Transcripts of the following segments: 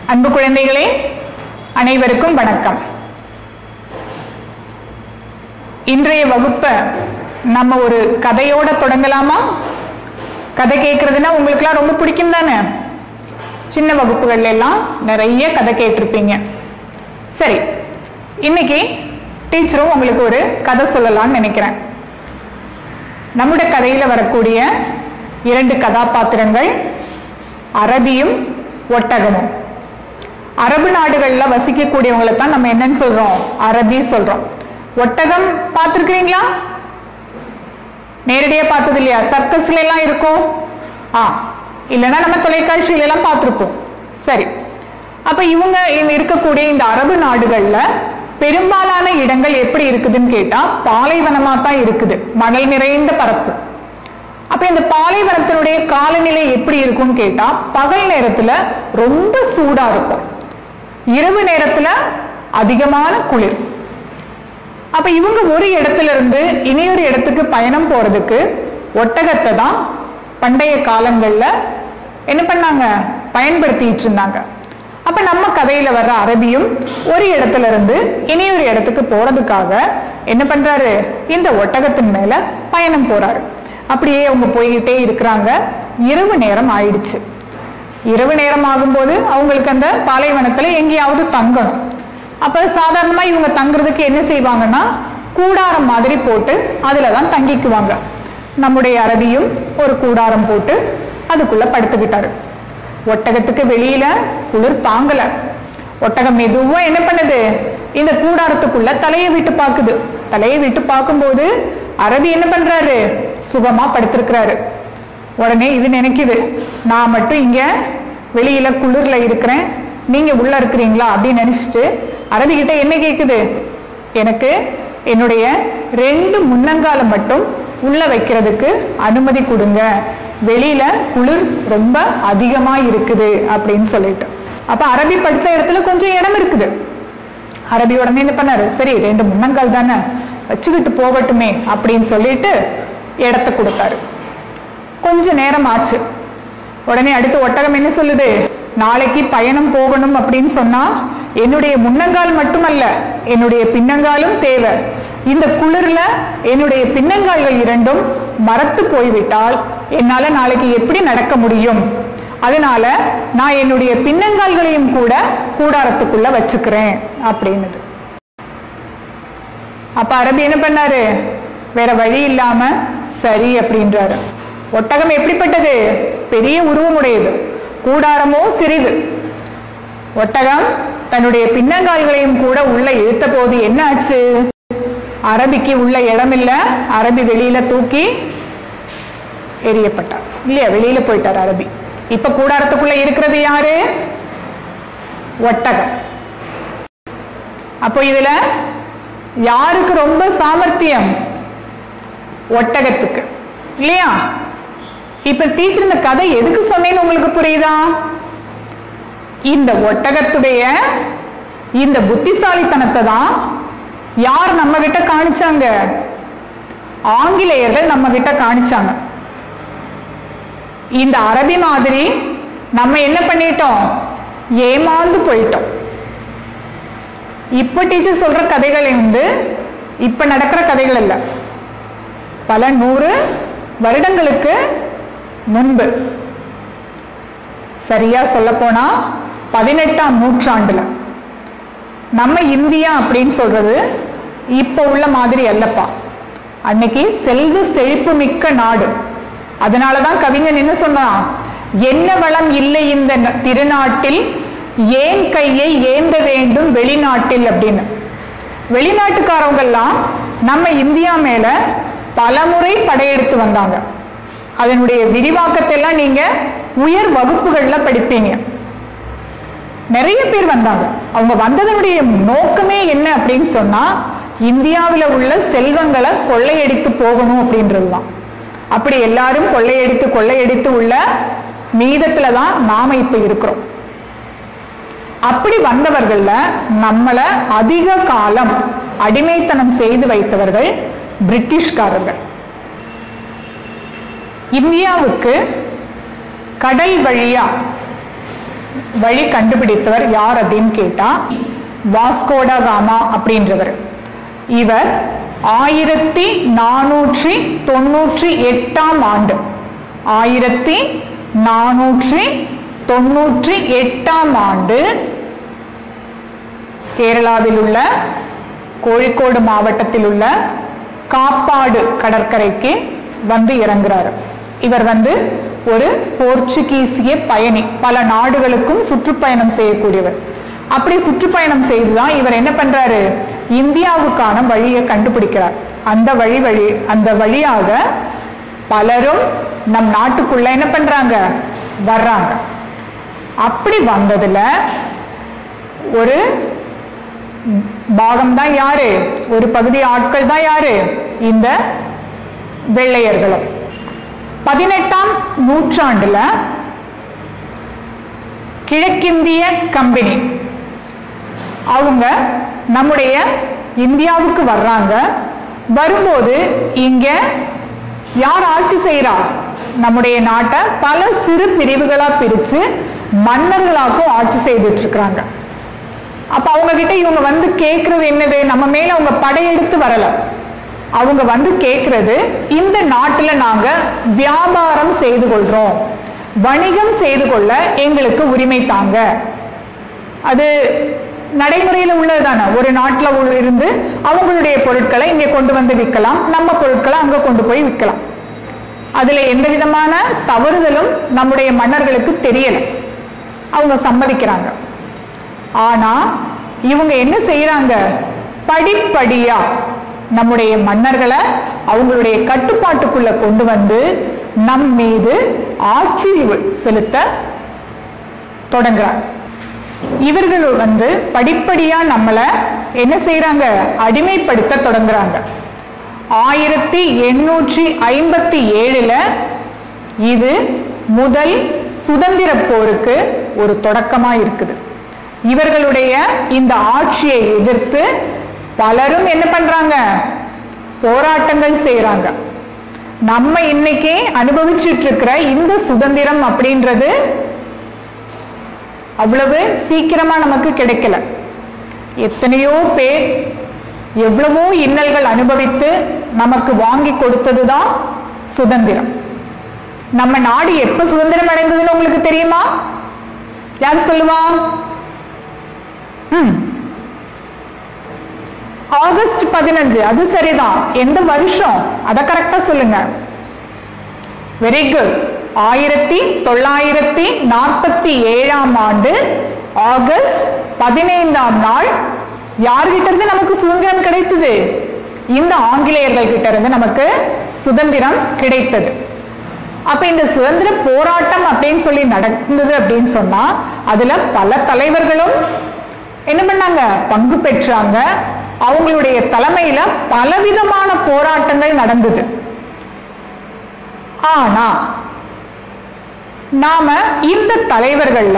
அன்பு குழந்தைகளே அனைவருக்கும் வணக்கம் இன்றைய வகுப்பை நம்ம ஒரு கதையோட தொடங்கலாமா கதை கேட்கறதுன்னா உங்களுக்குலாம் ரொம்ப பிடிக்கும் தானே சின்ன வகுப்புகள்ல எல்லாம் நிறைய கதை கேட்டிருப்பீங்க சரி இன்னைக்கு டீச்சரும் உங்களுக்கு ஒரு கதை சொல்லலாம்னு நினைக்கிறேன் நம்முடைய கதையில வரக்கூடிய இரண்டு கதாபாத்திரங்கள் அரபியும் ஒட்டகமும் அரபு நாடுகள்ல வசிக்கக்கூடியவங்களை தான் நம்ம என்னன்னு சொல்றோம் அரபி சொல்றோம் ஒட்டகம் பார்த்துருக்கிறீங்களா நேரடியா பார்த்தது இல்லையா சர்க்கஸ்ல எல்லாம் இருக்கும் ஆ இல்லைன்னா நம்ம தொலைக்காட்சியில எல்லாம் பார்த்துருப்போம் சரி அப்ப இவங்க இங்க இருக்கக்கூடிய இந்த அரபு நாடுகள்ல பெரும்பாலான இடங்கள் எப்படி இருக்குதுன்னு கேட்டா பாலைவனமா தான் இருக்குது மணல் நிறைந்த பரப்பு அப்ப இந்த பாலைவனத்தினுடைய காலநிலை எப்படி இருக்கும்னு கேட்டா பகல் நேரத்துல ரொம்ப சூடா இருக்கும் இரவு நேரத்துல அதிகமான குளிர் அப்ப இவங்க ஒரு இடத்துல இருந்து இனியொரு இடத்துக்கு பயணம் போறதுக்கு ஒட்டகத்தை தான் பண்டைய காலங்கள்ல என்ன பண்ணாங்க பயன்படுத்திட்டு இருந்தாங்க அப்ப நம்ம கதையில வர்ற அரபியும் ஒரு இடத்துல இருந்து இனியொரு இடத்துக்கு போறதுக்காக என்ன பண்றாரு இந்த ஒட்டகத்தின் மேல பயணம் போறாரு அப்படியே அவங்க போய்கிட்டே இருக்கிறாங்க இரவு நேரம் ஆயிடுச்சு இரவு நேரம் ஆகும்போது அவங்களுக்கு அந்த பாலைவனத்துல எங்கேயாவது தங்கணும் அப்ப சாதாரணமா இவங்க தங்குறதுக்கு என்ன செய்வாங்கன்னா கூடாரம் மாதிரி போட்டு அதுல தான் தங்கிக்குவாங்க நம்முடைய அரபியும் ஒரு கூடாரம் போட்டு அதுக்குள்ள படுத்துக்கிட்டாரு ஒட்டகத்துக்கு வெளியில குளிர் தாங்கல ஒட்டகம் மெதுவா என்ன பண்ணுது இந்த கூடாரத்துக்குள்ள தலையை விட்டு பாக்குது தலையை விட்டு பார்க்கும்போது அரபி என்ன பண்றாரு சுகமா படுத்திருக்கிறாரு உடனே இது நினைக்குது நான் மட்டும் இங்க வெளியில குளிர்ல இருக்கிறேன் நீங்க உள்ள இருக்கிறீங்களா அப்படின்னு நினைச்சிட்டு அரபி கிட்ட என்ன கேக்குது எனக்கு என்னுடைய ரெண்டு முன்னங்கால மட்டும் உள்ள வைக்கிறதுக்கு அனுமதி கொடுங்க வெளியில குளிர் ரொம்ப அதிகமா இருக்குது அப்படின்னு சொல்லிட்டு அப்ப அரபி படுத்த இடத்துல கொஞ்சம் இடம் இருக்குது அரபி உடனே என்ன பண்ணாரு சரி ரெண்டு முன்னங்கால் தானே வச்சுக்கிட்டு போகட்டுமே அப்படின்னு சொல்லிட்டு இடத்த கொடுத்தாரு கொஞ்ச நேரம் ஆச்சு உடனே அடுத்து ஒட்டகம் என்ன சொல்லுது நாளைக்கு பயணம் போகணும் அப்படின்னு சொன்னா என்னுடைய முன்னங்கால் மட்டுமல்ல என்னுடைய பின்னங்காலும் தேவை இந்த குளிர்ல என்னுடைய பின்னங்கால்கள் இரண்டும் மரத்து போய்விட்டால் என்னால நாளைக்கு எப்படி நடக்க முடியும் அதனால நான் என்னுடைய பின்னங்கால்களையும் கூட கூடாரத்துக்குள்ள வச்சுக்கிறேன் அப்படின்னுது அப்ப அரபி என்ன பண்ணாரு வேற வழி இல்லாம சரி அப்படின்றாரு ஒட்டகம் எப்படிப்பட்டது பெரிய உருவமுடையது கூடாரமோ சிறிது ஒட்டகம் தன்னுடைய பின்னங்கால்களையும் கூட உள்ள இழுத்த போது என்ன ஆச்சு அரபிக்கு உள்ள இடம் இல்ல அரபி வெளியில தூக்கி எரியப்பட்டார் இல்லையா வெளியில போயிட்டார் அரபி இப்ப கூடாரத்துக்குள்ள இருக்கிறது யாரு ஒட்டகம் அப்போ இதுல யாருக்கு ரொம்ப சாமர்த்தியம் ஒட்டகத்துக்கு இல்லையா இப்ப டீச்சர் இந்த கதை எதுக்கு சொன்னேன்னு உங்களுக்கு புரியுதா இந்த ஒட்டகத்துடைய இந்த புத்திசாலித்தனத்தை தான் யார் நம்ம கிட்ட காணிச்சாங்க ஆங்கிலேயர்கள் நம்ம கிட்ட காணிச்சாங்க இந்த அரபி மாதிரி நம்ம என்ன பண்ணிட்டோம் ஏமாந்து போயிட்டோம் இப்ப டீச்சர் சொல்ற கதைகள் வந்து இப்ப நடக்கிற கதைகள் இல்ல பல நூறு வருடங்களுக்கு முன்பு சரியா சொல்ல போனா பதினெட்டாம் நூற்றாண்டுல நம்ம இந்தியா அப்படின்னு சொல்றது இப்ப உள்ள மாதிரி அல்லப்பா அன்னைக்கு செல்வ செழிப்பு மிக்க நாடு அதனாலதான் கவிஞன் என்ன சொன்னான் என்ன வளம் இல்லை இந்த ந- திருநாட்டில் ஏன் கையை ஏந்த வேண்டும் வெளிநாட்டில் அப்படின்னு வெளிநாட்டுக்காரவங்கெல்லாம் நம்ம இந்தியா மேல பலமுறை படையெடுத்து வந்தாங்க அதனுடைய விரிவாக்கத்தை எல்லாம் நீங்க உயர் வகுப்புகள்ல படிப்பீங்க நிறைய பேர் வந்தாங்க அவங்க வந்ததனுடைய நோக்கமே என்ன அப்படின்னு சொன்னா இந்தியாவில் உள்ள செல்வங்களை கொள்ளையடித்து போகணும் அப்படின்றதுதான் அப்படி எல்லாரும் கொள்ளையடித்து கொள்ளையடித்து உள்ள மீதத்துல தான் நாம இப்ப இருக்கிறோம் அப்படி வந்தவர்கள்ல நம்மள அதிக காலம் அடிமைத்தனம் செய்து வைத்தவர்கள் பிரிட்டிஷ்காரர்கள் இந்தியாவுக்கு கடல் வழியா வழி கண்டுபிடித்தவர் யார் அப்படின்னு கேட்டா வாஸ்கோடா காமா அப்படின்றவர் இவர் ஆயிரத்தி நானூற்றி தொண்ணூற்றி எட்டாம் ஆண்டு ஆயிரத்தி நானூற்றி தொண்ணூற்றி எட்டாம் ஆண்டு கேரளாவில் உள்ள கோழிக்கோடு மாவட்டத்தில் உள்ள காப்பாடு கடற்கரைக்கு வந்து இறங்குறாரு இவர் வந்து ஒரு போர்ச்சுகீசிய பயணி பல நாடுகளுக்கும் சுற்றுப்பயணம் செய்யக்கூடியவர் அப்படி சுற்றுப்பயணம் செய்துதான் இவர் என்ன பண்றாரு இந்தியாவுக்கான வழியை கண்டுபிடிக்கிறார் அந்த வழி வழி அந்த வழியாக பலரும் நம் நாட்டுக்குள்ள என்ன பண்றாங்க வர்றாங்க அப்படி வந்ததுல ஒரு பாகம் தான் யாரு ஒரு பகுதி ஆட்கள் தான் யாரு இந்த வெள்ளையர்களும் பதினெட்டாம் நூற்றாண்டுல கிழக்கிந்திய கம்பெனி அவங்க நம்முடைய இந்தியாவுக்கு வர்றாங்க வரும்போது இங்க யார் ஆட்சி செய்யறா நம்முடைய நாட்டை பல சிறு பிரிவுகளா பிரிச்சு மன்னர்களாக்கும் ஆட்சி செய்துட்டு இருக்கிறாங்க அப்ப அவங்க கிட்ட இவங்க வந்து கேக்குறது என்னது நம்ம மேல அவங்க படையெடுத்து வரல அவங்க வந்து கேக்குறது இந்த நாட்டுல நாங்க வியாபாரம் செய்து கொள்றோம் வணிகம் செய்து கொள்ள எங்களுக்கு உரிமை தாங்க அது நடைமுறையில் உள்ளதுதானே ஒரு நாட்டில் உள்ள இருந்து அவங்களுடைய பொருட்களை இங்கே கொண்டு வந்து விற்கலாம் நம்ம பொருட்களை அங்க கொண்டு போய் விற்கலாம் அதுல எந்த விதமான தவறுதலும் நம்முடைய மன்னர்களுக்கு தெரியல அவங்க சம்மதிக்கிறாங்க ஆனா இவங்க என்ன செய்யறாங்க படிப்படியா நம்முடைய மன்னர்களை அவங்களுடைய கட்டுப்பாட்டுக்குள்ள கொண்டு வந்து நம் மீது ஆட்சி செலுத்த தொடங்குறாங்க இவர்கள் வந்து படிப்படியா நம்மள என்ன செய்யறாங்க அடிமைப்படுத்த தொடங்குறாங்க ஆயிரத்தி எண்ணூற்றி ஐம்பத்தி ஏழுல இது முதல் சுதந்திர போருக்கு ஒரு தொடக்கமா இருக்குது இவர்களுடைய இந்த ஆட்சியை எதிர்த்து பலரும் என்ன பண்றாங்க போராட்டங்கள் செய்யறாங்க நம்ம இன்னைக்கு அனுபவிச்சுட்டு இருக்கிற இந்த சுதந்திரம் அப்படின்றது அவ்வளவு சீக்கிரமா நமக்கு கிடைக்கல எத்தனையோ பேர் எவ்வளவோ இன்னல்கள் அனுபவித்து நமக்கு வாங்கி கொடுத்ததுதான் சுதந்திரம் நம்ம நாடு எப்ப சுதந்திரம் அடைந்ததுன்னு உங்களுக்கு தெரியுமா யார் சொல்லுவா ம் ஆகஸ்ட் பதினஞ்சு அது சரிதான் எந்த வருஷம் அதை கரெக்டா சொல்லுங்க வெரி குட் ஆயிரத்தி தொள்ளாயிரத்தி நாற்பத்தி ஏழாம் ஆண்டு ஆகஸ்ட் பதினைந்தாம் நாள் யார்கிட்ட இருந்து நமக்கு சுதந்திரம் கிடைத்தது இந்த ஆங்கிலேயர்கள் கிட்ட இருந்து நமக்கு சுதந்திரம் கிடைத்தது அப்ப இந்த சுதந்திர போராட்டம் அப்படின்னு சொல்லி நடந்தது அப்படின்னு சொன்னா அதுல பல தலைவர்களும் என்ன பண்ணாங்க பங்கு பெற்றாங்க அவங்களுடைய தலைமையில பலவிதமான போராட்டங்கள் நடந்தது ஆனா நாம இந்த தலைவர்கள்ல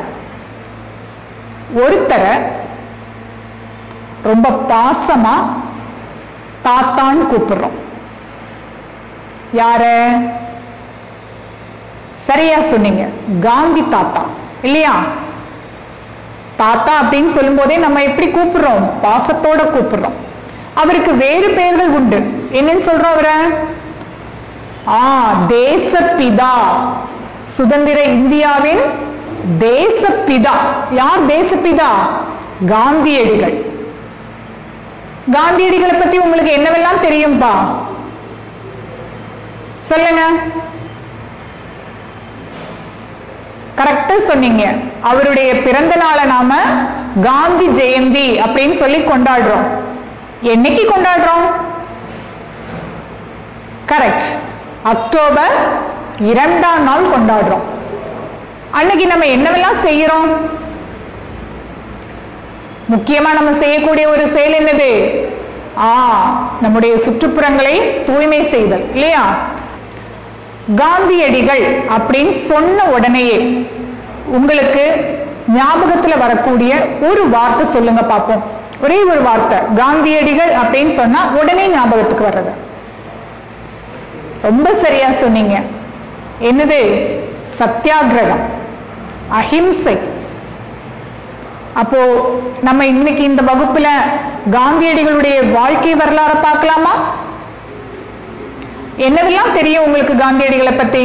ஒருத்தரை ரொம்ப பாசமா தாத்தான்னு கூப்பிடுறோம் யார சரியா சொன்னீங்க காந்தி தாத்தா இல்லையா தாத்தா அப்படின்னு சொல்லும் போதே நம்ம எப்படி கூப்பிடுறோம் பாசத்தோட கூப்பிடுறோம் அவருக்கு வேறு பெயர்கள் உண்டு என்னன்னு சொல்றோம் அவரை ஆ தேசப்பிதா சுதந்திர இந்தியாவின் தேசப்பிதா யார் தேசப்பிதா காந்தியடிகள் காந்தியடிகளை பத்தி உங்களுக்கு என்னவெல்லாம் தெரியும்பா சொல்லுங்க கரெக்டா சொன்னீங்க அவருடைய பிறந்த நாளை நாம காந்தி ஜெயந்தி அப்படின்னு சொல்லி கொண்டாடுறோம் என்னைக்கு கொண்டாடுறோம் கரெக்ட் அக்டோபர் இரண்டாம் நாள் கொண்டாடுறோம் அன்னைக்கு நம்ம என்னவெல்லாம் செய்யறோம் முக்கியமா நம்ம செய்யக்கூடிய ஒரு செயல் என்னது ஆ நம்முடைய சுற்றுப்புறங்களை தூய்மை செய்தல் இல்லையா காந்தியடிகள் அப்படின்னு சொன்ன உடனேயே உங்களுக்கு ஞாபகத்துல வரக்கூடிய ஒரு வார்த்தை சொல்லுங்க பார்ப்போம் ஒரே ஒரு வார்த்தை காந்தியடிகள் அப்படின்னு சொன்னா உடனே ஞாபகத்துக்கு வர்றது ரொம்ப சரியா சொன்னீங்க என்னது சத்தியாகிரகம் அஹிம்சை அப்போ நம்ம இன்னைக்கு இந்த வகுப்புல காந்தியடிகளுடைய வாழ்க்கை வரலாறு பார்க்கலாமா என்னவெல்லாம் தெரியும் உங்களுக்கு காந்தியடிகளை பத்தி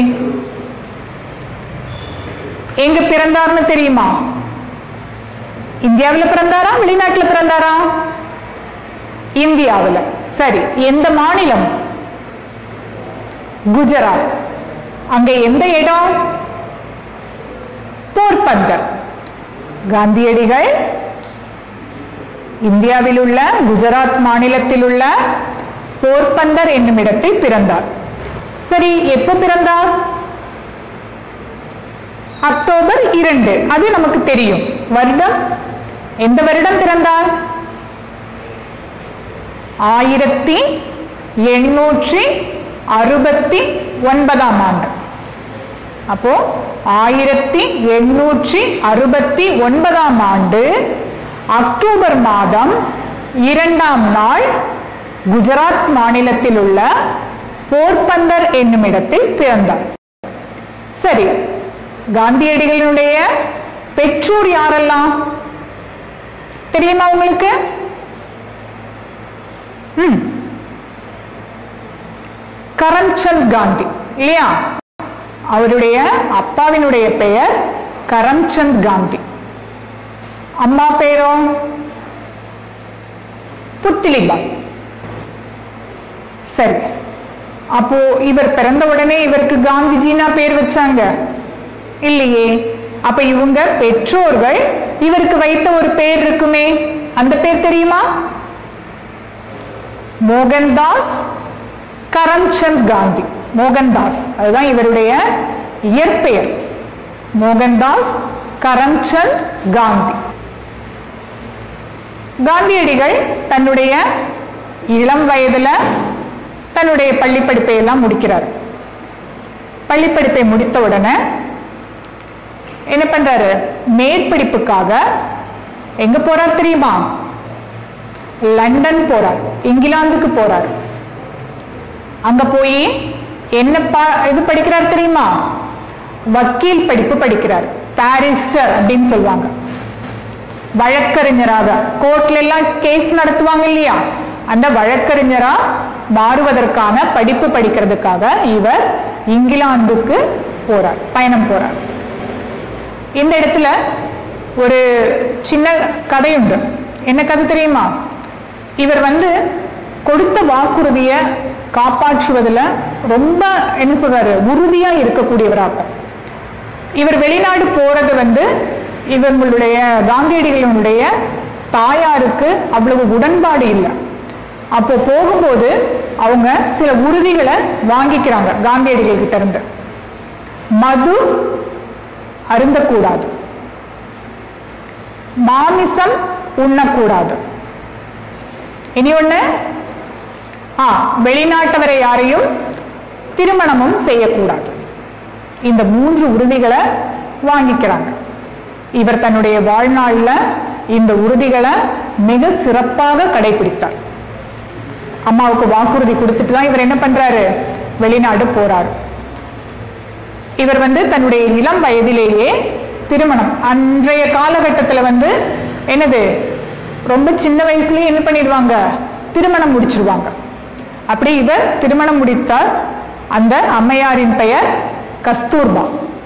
எங்க பிறந்தார்னு தெரியுமா இந்தியாவில் பிறந்தாரா வெளிநாட்டுல பிறந்தாரா இந்தியாவில் சரி எந்த மாநிலம் குஜராத் அங்க எந்த இடம் போர்பந்தர் காந்தியடிகள் இந்தியாவில் உள்ள குஜராத் மாநிலத்தில் உள்ள போர்பந்தர் என்னும் இடத்தில் பிறந்தார் சரி எப்போ பிறந்தார் அக்டோபர் இரண்டு அது நமக்கு தெரியும் வருடம் எந்த வருடம் பிறந்தார் ஆயிரத்தி எண்ணூற்றி அறுபத்தி ஒன்பதாம் ஆண்டு அப்போ ஆயிரத்தி எண்ணூற்றி அறுபத்தி ஒன்பதாம் ஆண்டு அக்டோபர் மாதம் இரண்டாம் நாள் குஜராத் மாநிலத்தில் உள்ள போர்பந்தர் என்னும் இடத்தில் பிறந்தார் சரி காந்தியடிகளினுடைய பெற்றோர் யாரெல்லாம் தெரியுமா உங்களுக்கு ம் கரம்சந்த் காந்தி இல்லையா அவருடைய அப்பாவினுடைய பெயர் கரம்சந்த் காந்தி அம்மா பேரோ புத்திலிபாய் சரி அப்போ இவர் பிறந்த உடனே இவருக்கு காந்திஜினா பேர் வச்சாங்க இல்லையே அப்ப இவங்க பெற்றோர்கள் இவருக்கு வைத்த ஒரு பேர் இருக்குமே அந்த பேர் தெரியுமா மோகன்தாஸ் கரம்சந்த் காந்தி மோகன்தாஸ் அதுதான் இவருடைய இயற்பெயர் மோகன்தாஸ் கரம்சந்த் காந்தி காந்தியடிகள் தன்னுடைய இளம் வயதுல தன்னுடைய பள்ளிப்படிப்பை எல்லாம் முடிக்கிறார் பள்ளிப்படிப்பை முடித்த உடனே என்ன பண்றாரு மேற்படிப்புக்காக எங்க போறார் தெரியுமா லண்டன் போறார் இங்கிலாந்துக்கு போறார் அங்க போய் என்ன பா- இது படிக்கிறார் தெரியுமா வக்கீல் படிப்பு படிக்கிறார் பாரிஸ்டர் அப்படின்னு சொல்லுவாங்க வழக்கறிஞராக கோர்ட்ல எல்லாம் கேஸ் நடத்துவாங்க இல்லையா அந்த வழக்கறிஞரா மாறுவதற்கான படிப்பு படிக்கிறதுக்காக இவர் இங்கிலாந்துக்கு போறார் பயணம் போறார் இந்த இடத்துல ஒரு சின்ன கதை உண்டு என்ன கதை தெரியுமா இவர் வந்து கொடுத்த வாக்குறுதியை காப்பாற்றுவதில் ரொம்ப என்ன சொல்றாரு உறுதியா இருக்கக்கூடியவராக இவர் வெளிநாடு போறது வந்து இவங்களுடைய காந்தியடிகளுடைய தாயாருக்கு அவ்வளவு உடன்பாடு இல்லை அப்போ போகும்போது அவங்க சில உறுதிகளை வாங்கிக்கிறாங்க காந்தியடிகள் கிட்ட இருந்து மது அருந்தக்கூடாது மாமிசம் உண்ணக்கூடாது இனி ஒண்ணு ஆ வெளிநாட்டவரை யாரையும் திருமணமும் செய்யக்கூடாது இந்த மூன்று உறுதிகளை வாங்கிக்கிறாங்க இவர் தன்னுடைய வாழ்நாள்ல இந்த உறுதிகளை மிக சிறப்பாக கடைபிடித்தார் அம்மாவுக்கு வாக்குறுதி கொடுத்துட்டு தான் இவர் என்ன பண்றாரு வெளிநாடு போறாரு இவர் வந்து தன்னுடைய இளம் வயதிலேயே திருமணம் அன்றைய காலகட்டத்தில் வந்து என்னது ரொம்ப சின்ன வயசுலயே என்ன பண்ணிடுவாங்க திருமணம் முடிச்சிருவாங்க அப்படி இவர் திருமணம் முடித்தார் அந்த அம்மையாரின் பெயர் கஸ்தூர்பா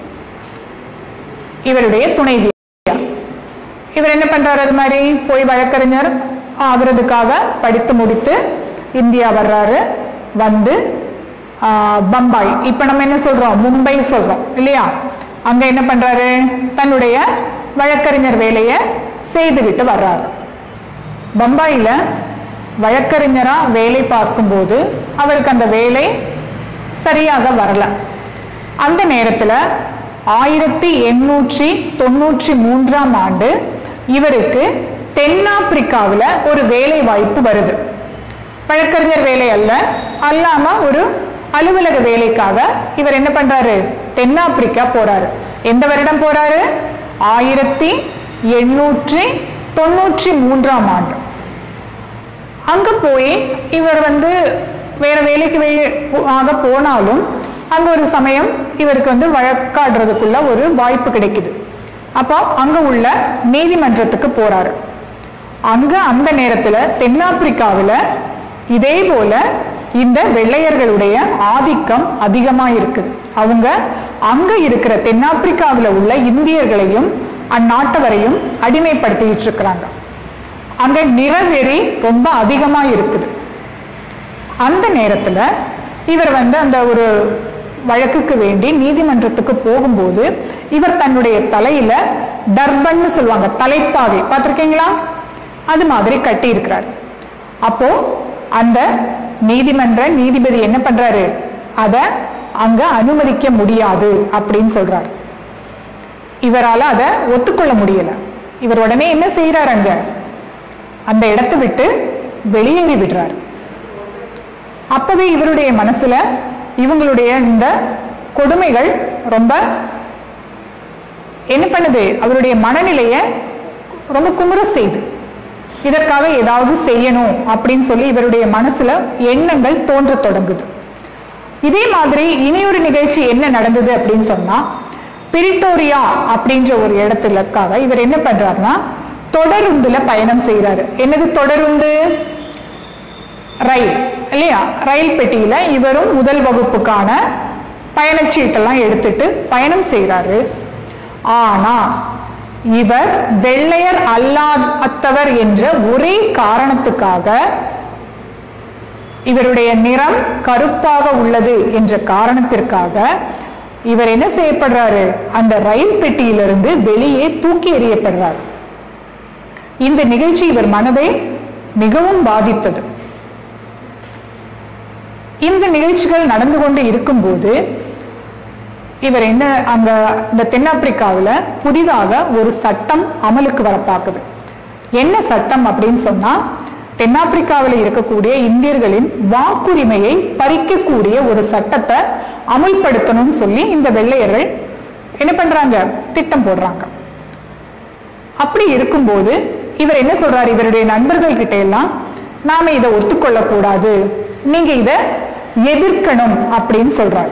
இவருடைய துணைவியார் இவர் என்ன பண்றாரு அது மாதிரி போய் வழக்கறிஞர் ஆகிறதுக்காக படித்து முடித்து இந்தியா வர்றாரு வந்து ஆஹ், பம்பாய் இப்ப நம்ம என்ன சொல்றோம் மும்பை சொல்றோம் இல்லையா அங்க என்ன பண்றாரு தன்னுடைய வழக்கறிஞர் வேலையை செய்துவிட்டு வர்றாரு பம்பாயில வழக்கறிஞரா வேலை பார்க்கும்போது அவருக்கு அந்த வேலை சரியாக வரல அந்த நேரத்துல ஆயிரத்தி எண்ணூற்றி தொண்ணூற்றி மூன்றாம் ஆண்டு இவருக்கு தென்னாப்பிரிக்காவுல ஒரு வேலை வாய்ப்பு வருது வழக்கறிஞர் வேலை அல்ல அல்லாம ஒரு அலுவலக வேலைக்காக இவர் என்ன பண்றாரு தென்னாப்பிரிக்கா போறாரு எந்த வருடம் போறாரு ஆயிரத்தி எண்ணூற்றி தொண்ணூற்றி மூன்றாம் ஆண்டு அங்க போய் இவர் வந்து வேற வேலைக்கு வே- ஆக போனாலும் அங்க ஒரு சமயம் இவருக்கு வந்து வழக்காடுறதுக்குள்ள ஒரு வாய்ப்பு கிடைக்குது அப்போ அங்க உள்ள நீதிமன்றத்துக்கு போறாரு அங்க அந்த நேரத்துல தென்னாப்பிரிக்காவுல இதே போல இந்த வெள்ளையர்களுடைய ஆதிக்கம் அதிகமா இருக்குது அவங்க அங்க இருக்கிற தென்னாப்பிரிக்காவுல உள்ள இந்தியர்களையும் அந்நாட்டவரையும் அடிமைப்படுத்திட்டு இருக்கிறாங்க அங்க நிறவெறி ரொம்ப அதிகமா இருக்குது அந்த நேரத்துல இவர் வந்து அந்த ஒரு வழக்குக்கு வேண்டி நீதிமன்றத்துக்கு போகும்போது இவர் தன்னுடைய தலையில டர்பன்னு சொல்லுவாங்க தலைப்பாகை பார்த்திருக்கீங்களா அது மாதிரி கட்டி இருக்கிறார் அப்போ அந்த நீதிமன்ற நீதிபதி என்ன பண்றாரு அத அங்க அனுமதிக்க முடியாது அப்படின்னு சொல்றாரு இவரால அத ஒத்துக்கொள்ள முடியல இவர் உடனே என்ன செய்யறாரு அங்க அந்த இடத்தை விட்டு வெளியேறி விடுறாரு அப்பவே இவருடைய மனசுல இவங்களுடைய இந்த கொடுமைகள் ரொம்ப என்ன பண்ணுது அவருடைய மனநிலைய ரொம்ப குமுற செய்து இதற்காக ஏதாவது செய்யணும் அப்படின்னு சொல்லி இவருடைய மனசுல எண்ணங்கள் தோன்ற தொடங்குது இதே மாதிரி இனியொரு நிகழ்ச்சி என்ன நடந்தது அப்படின்னு சொன்னா பிரிட்டோரியா அப்படின்ற ஒரு இடத்துலக்காக இவர் என்ன பண்றாருன்னா தொடருந்துல பயணம் செய்யறாரு என்னது தொடருந்து ரயில் இல்லையா ரயில் பெட்டியில இவரும் முதல் வகுப்புக்கான பயணச்சீட்டெல்லாம் எடுத்துட்டு பயணம் செய்யறாரு ஆனா இவர் வெள்ளையர் அல்லாதவர் என்ற ஒரே காரணத்துக்காக இவருடைய நிறம் கருப்பாக உள்ளது என்ற காரணத்திற்காக இவர் என்ன செய்யப்படுறாரு அந்த ரயில் பெட்டியிலிருந்து வெளியே தூக்கி எறியப்படுறார் இந்த நிகழ்ச்சி இவர் மனதை மிகவும் பாதித்தது இந்த நிகழ்ச்சிகள் நடந்து கொண்டு இருக்கும்போது இவர் என்ன அங்க இந்த தென்னாப்பிரிக்காவில் புதிதாக ஒரு சட்டம் அமலுக்கு வர பார்க்குது என்ன சட்டம் அப்படின்னு சொன்னா தென்னாப்பிரிக்காவில் இருக்கக்கூடிய இந்தியர்களின் வாக்குரிமையை பறிக்கக்கூடிய ஒரு சட்டத்தை அமுல்படுத்தணும்னு சொல்லி இந்த வெள்ளையர்கள் என்ன பண்றாங்க திட்டம் போடுறாங்க அப்படி இருக்கும்போது இவர் என்ன சொல்றாரு இவருடைய நண்பர்கள் கிட்ட எல்லாம் நாம இதை ஒத்துக்கொள்ள கூடாது நீங்க இத எதிர்க்கணும் அப்படின்னு சொல்றாரு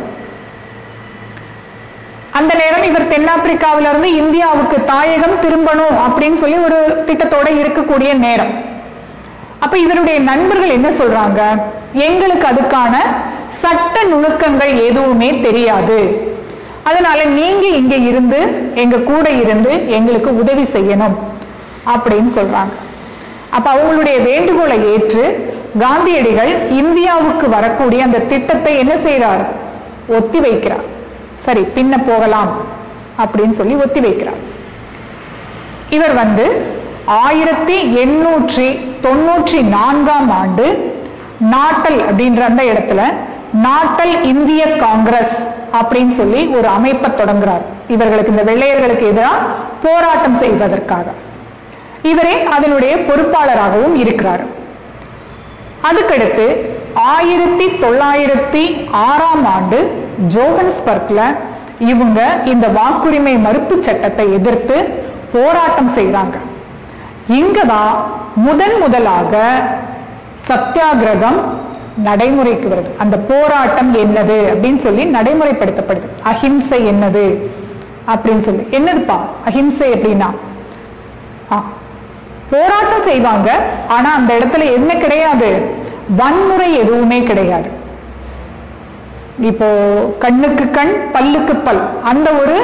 அந்த நேரம் இவர் தென்னாப்பிரிக்காவில இருந்து இந்தியாவுக்கு தாயகம் திரும்பணும் அப்படின்னு சொல்லி ஒரு திட்டத்தோட இருக்கக்கூடிய நேரம் அப்ப இவருடைய நண்பர்கள் என்ன சொல்றாங்க எங்களுக்கு அதுக்கான சட்ட நுணுக்கங்கள் எதுவுமே தெரியாது அதனால நீங்க இங்க இருந்து எங்க கூட இருந்து எங்களுக்கு உதவி செய்யணும் அப்படின்னு சொல்றாங்க அப்ப அவங்களுடைய வேண்டுகோளை ஏற்று காந்தியடிகள் இந்தியாவுக்கு வரக்கூடிய அந்த திட்டத்தை என்ன செய்யறார் ஒத்தி வைக்கிறார் சரி பின்ன போகலாம் அப்படின்னு சொல்லி ஒத்தி வைக்கிறார் இவர் வந்து ஆயிரத்தி எண்ணூற்றி தொண்ணூற்றி நான்காம் ஆண்டு நாட்டல் அப்படின்ற அந்த இடத்துல நாட்டல் இந்திய காங்கிரஸ் அப்படின்னு சொல்லி ஒரு அமைப்பை தொடங்குறார் இவர்களுக்கு இந்த வெள்ளையர்களுக்கு எதிராக போராட்டம் செய்வதற்காக இவரே அதனுடைய பொறுப்பாளராகவும் இருக்கிறார் அதுக்கடுத்து ஆயிரத்தி தொள்ளாயிரத்தி ஆறாம் ஆண்டு ஜோகன்ஸ்பர்க்ல இவங்க இந்த வாக்குரிமை மறுப்பு சட்டத்தை எதிர்த்து போராட்டம் செய்றாங்க இங்கதான் முதன் முதலாக சத்தியாகிரகம் நடைமுறைக்கு வருது அந்த போராட்டம் என்னது அப்படின்னு சொல்லி நடைமுறைப்படுத்தப்படுது அஹிம்சை என்னது அப்படின்னு சொல்லி என்னதுப்பா அஹிம்சை அப்படின்னா ஆ, போராட்டம் செய்வாங்க ஆனா அந்த இடத்துல என்ன கிடையாது வன்முறை எதுவுமே கிடையாது இப்போ கண்ணுக்கு கண் பல்லுக்கு பல் அந்த ஒரு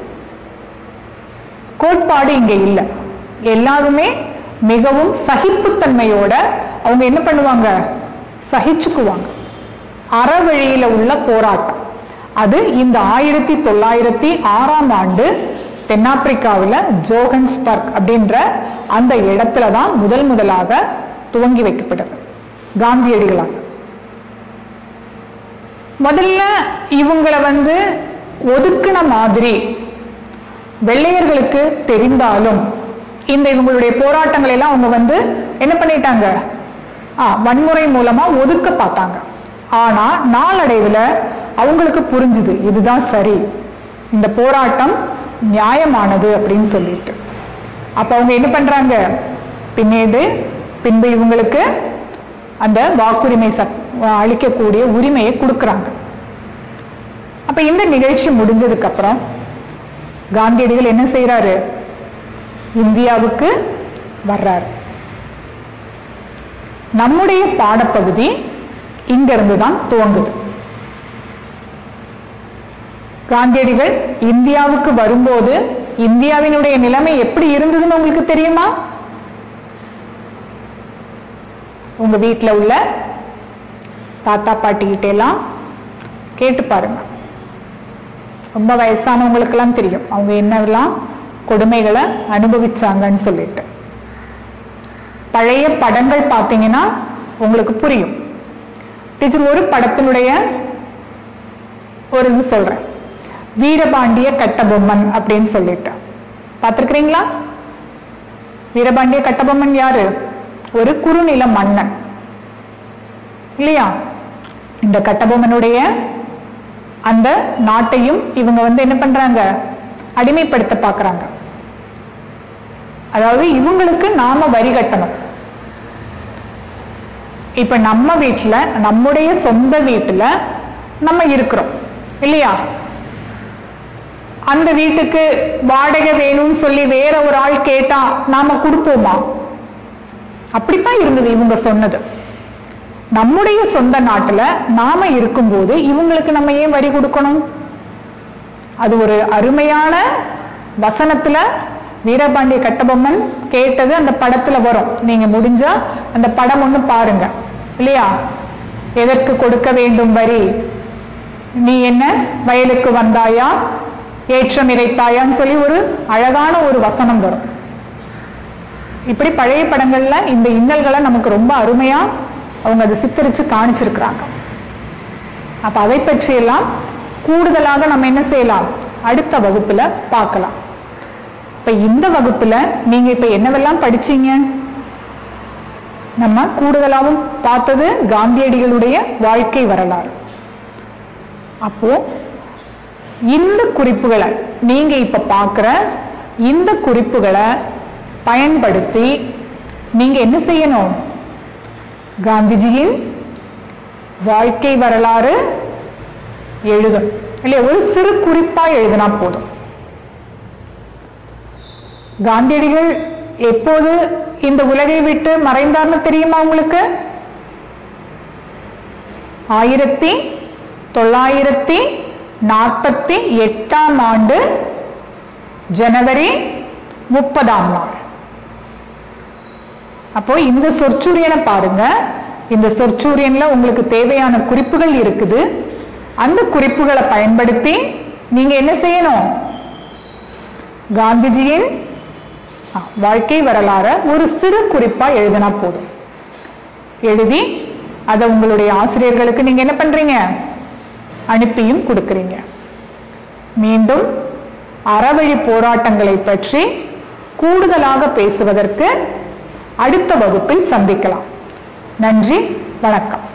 கோட்பாடு இங்க இல்லை எல்லாருமே மிகவும் சகிப்புத்தன்மையோட அவங்க என்ன பண்ணுவாங்க சகிச்சுக்குவாங்க அறவழியில உள்ள போராட்டம் அது இந்த ஆயிரத்தி தொள்ளாயிரத்தி ஆறாம் ஆண்டு தென்னாப்பிரிக்காவில் ஜோகன்ஸ்பர்க் அப்படின்ற அந்த இடத்துல தான் முதல் முதலாக துவங்கி வைக்கப்பட்டது காந்தியடிகளால் முதல்ல இவங்களை வந்து ஒதுக்குன மாதிரி வெள்ளையர்களுக்கு தெரிந்தாலும் இந்த இவங்களுடைய போராட்டங்களை எல்லாம் அவங்க வந்து என்ன பண்ணிட்டாங்க ஆ, வன்முறை மூலமா ஒதுக்க பார்த்தாங்க ஆனா நாளடைவில் அவங்களுக்கு புரிஞ்சுது இதுதான் சரி இந்த போராட்டம் நியாயமானது அப்படின்னு சொல்லிட்டு அப்ப அவங்க என்ன பண்றாங்க பின்னேடு பின்பு இவங்களுக்கு அந்த வாக்குரிமை சட் அளிக்கக்கூடிய உரிமையை கொடுக்குறாங்க அப்ப இந்த நிகழ்ச்சி முடிஞ்சதுக்கு அப்புறம் காந்தியடிகள் என்ன செய்யறாரு இந்தியாவுக்கு வர்றாரு நம்முடைய பாடப்பகுதி இங்கிருந்து தான் துவங்குது காந்தியடிகள் இந்தியாவுக்கு வரும்போது இந்தியாவினுடைய நிலைமை எப்படி இருந்ததுன்னு உங்களுக்கு தெரியுமா உங்க வீட்டில் உள்ள தாத்தா பாட்டி கிட்ட எல்லாம் கேட்டு பாருங்க ரொம்ப வயசானவங்களுக்கெல்லாம் தெரியும் அவங்க என்னெல்லாம் கொடுமைகளை அனுபவிச்சாங்கன்னு சொல்லிட்டு பழைய படங்கள் பார்த்தீங்கன்னா உங்களுக்கு புரியும் டீச்சர் ஒரு படத்தினுடைய ஒரு இது சொல்றேன் வீரபாண்டிய கட்டபொம்மன் அப்படின்னு சொல்லிட்டு பார்த்துருக்கிறீங்களா வீரபாண்டிய கட்டபொம்மன் யாரு ஒரு குறுநில மன்னன் இல்லையா இந்த கட்டபொம்மனுடைய அந்த நாட்டையும் இவங்க வந்து என்ன பண்றாங்க அடிமைப்படுத்த பார்க்கறாங்க அதாவது இவங்களுக்கு நாம வரி கட்டணும் இப்ப நம்ம வீட்டுல நம்முடைய சொந்த வீட்டுல நம்ம இருக்கிறோம் இல்லையா அந்த வீட்டுக்கு வாடகை வேணும்னு சொல்லி வேற ஒரு ஆள் கேட்டா நாம கொடுப்போமா அப்படித்தான் இருந்தது இவங்க சொன்னது நம்முடைய சொந்த நாட்டுல நாம இருக்கும்போது இவங்களுக்கு நம்ம ஏன் வரி கொடுக்கணும் அது ஒரு அருமையான வசனத்துல வீரபாண்டிய கட்டபொம்மன் கேட்டது அந்த படத்துல வரும் நீங்க முடிஞ்சா அந்த படம் ஒண்ணு பாருங்க இல்லையா எதற்கு கொடுக்க வேண்டும் வரி நீ என்ன வயலுக்கு வந்தாயா ஏற்றம் இறைத்தாயான்னு சொல்லி ஒரு அழகான ஒரு வசனம் வரும் இப்படி பழைய படங்கள்ல இந்த இன்னல்களை நமக்கு ரொம்ப அருமையா அவங்க அதை சித்தரிச்சு காணிச்சிருக்கிறாங்க அப்ப அதை பற்றியெல்லாம் கூடுதலாக நம்ம என்ன செய்யலாம் அடுத்த வகுப்புல பார்க்கலாம் இப்ப இந்த வகுப்புல நீங்க இப்ப என்னவெல்லாம் படிச்சீங்க நம்ம கூடுதலாகவும் பார்த்தது காந்தியடிகளுடைய வாழ்க்கை வரலாறு அப்போ இந்த குறிப்புகளை நீங்க இப்ப பார்க்குற இந்த குறிப்புகளை பயன்படுத்தி நீங்க என்ன செய்யணும் காந்திஜியின் வாழ்க்கை வரலாறு எழுதணும் இல்லையா ஒரு சிறு குறிப்பா எழுதினா போதும் காந்தியடிகள் எப்போது இந்த உலகை விட்டு மறைந்தார்னு தெரியுமா உங்களுக்கு ஆயிரத்தி தொள்ளாயிரத்தி நாற்பத்தி எட்டாம் ஆண்டு ஜனவரி முப்பதாம் நாள் அப்போ இந்த சொற்சூரியனை பாருங்க இந்த சொற்சூரியன்ல உங்களுக்கு தேவையான குறிப்புகள் இருக்குது அந்த குறிப்புகளை பயன்படுத்தி நீங்க என்ன செய்யணும் காந்திஜியின் ஆ, வாழ்க்கை வரலாற ஒரு சிறு குறிப்பா எழுதினா போதும் எழுதி அதை உங்களுடைய ஆசிரியர்களுக்கு நீங்க என்ன பண்றீங்க அனுப்பியும் கொடுக்குறீங்க மீண்டும் அறவழி போராட்டங்களை பற்றி கூடுதலாக பேசுவதற்கு அடுத்த வகுப்பில் சந்திக்கலாம் நன்றி வணக்கம்